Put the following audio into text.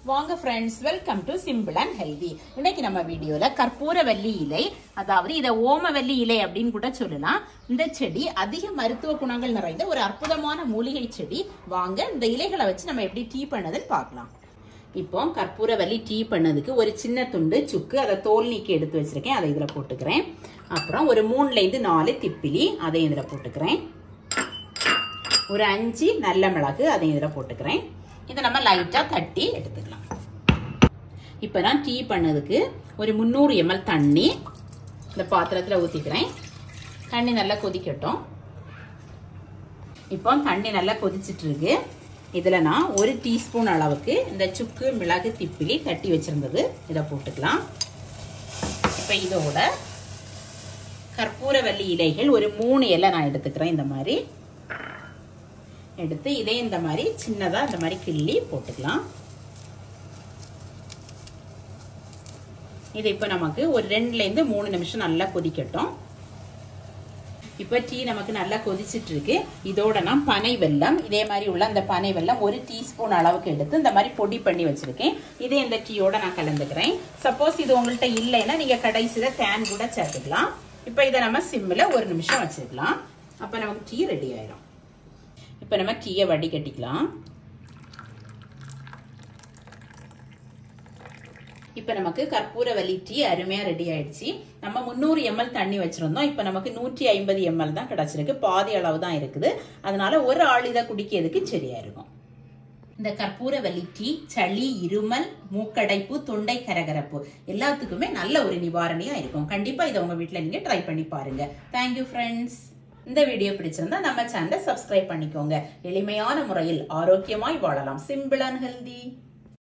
வாங்க friends welcome to simple and healthy இன்னைக்கு நம்ம வீடியோல கற்பூரவல்லி இலை அதாவது இதை ஓமவல்லி இலை அப்படின்னு கூட சொல்லலாம் இந்த செடி அதிக மருத்துவ குணங்கள் நிறைந்த ஒரு அற்புதமான மூலிகை செடி வாங்க இந்த இலைகளை வச்சு நம்ம எப்படி டீ பண்ணதுன்னு பார்க்கலாம் இப்போ கற்பூரவல்லி டீ பண்ணதுக்கு ஒரு சின்ன துண்டு சுக்கு அதை தோல் நீக்கி எடுத்து வச்சிருக்கேன் அதை இதில் போட்டுக்கிறேன் அப்புறம் ஒரு மூணுலேருந்து நாலு திப்பிலி அதையும் இதில் போட்டுக்கிறேன் ஒரு அஞ்சு நல்ல மிளகு அதையும் இதில் போட்டுக்கிறேன் இதை நம்ம லைட்டாக தட்டி எடுத்துக்கலாம் இப்போ நான் டீ பண்ணதுக்கு ஒரு முந்நூறு எம்எல் தண்ணி இந்த பாத்திரத்தில் ஊற்றிக்கிறேன் தண்ணி நல்லா கொதிக்கட்டும் இப்போ தண்ணி நல்லா கொதிச்சிட்டு இருக்கு இதில் நான் ஒரு டீஸ்பூன் அளவுக்கு இந்த சுக்கு மிளகு திப்பிலி தட்டி வச்சிருந்தது இதை போட்டுக்கலாம் இப்போ இதோட கற்பூரவல்லி இலைகள் ஒரு மூணு இலை நான் எடுத்துக்கிறேன் இந்த மாதிரி எடுத்து இதே இந்த மாதிரி சின்னதா இந்த மாதிரி கிள்ளி போட்டுக்கலாம் இது இப்போ நமக்கு ஒரு ரெண்டுலேருந்து மூணு நிமிஷம் நல்லா கொதிக்கட்டும் இப்போ டீ நமக்கு நல்லா கொதிச்சிட்டு இருக்கு இதோட நான் பனை வெல்லம் இதே மாதிரி உள்ள அந்த பனை வெல்லம் ஒரு டீஸ்பூன் அளவுக்கு எடுத்து இந்த மாதிரி பொடி பண்ணி வச்சிருக்கேன் இதே இந்த டீயோட நான் கலந்துக்கிறேன் சப்போஸ் இது உங்கள்கிட்ட இல்லைன்னா நீங்க கடைசியில் தேன் கூட சேர்த்துக்கலாம் இப்போ இதை நம்ம சிம்மில் ஒரு நிமிஷம் வச்சுக்கலாம் அப்போ நமக்கு டீ ரெடி ஆயிடும் இப்போ நம்ம டீயை வடிகட்டிக்கலாம் இப்போ நமக்கு கற்பூரவல்லி டீ அருமையாக ரெடி ஆயிடுச்சு நம்ம முந்நூறு எம்எல் தண்ணி வச்சுருந்தோம் இப்போ நமக்கு நூற்றி ஐம்பது எம்எல் தான் கிடச்சிருக்கு பாதி அளவு தான் இருக்குது அதனால ஒரு ஆள் இதை குடிக்கிறதுக்கு சரியா இருக்கும் இந்த கற்பூரவல்லி டீ சளி இருமல் மூக்கடைப்பு தொண்டை கரகரப்பு எல்லாத்துக்குமே நல்ல ஒரு நிவாரணியா இருக்கும் கண்டிப்பா இதை உங்க வீட்டில் நீங்க ட்ரை பண்ணி பாருங்க தேங்க்யூ ஃப்ரெண்ட்ஸ் இந்த வீடியோ பிடிச்சிருந்தா நம்ம சேனலை சப்ஸ்கிரைப் பண்ணிக்கோங்க எளிமையான முறையில் ஆரோக்கியமாய் வாழலாம் சிம்பிள் அண்ட் ஹெல்தி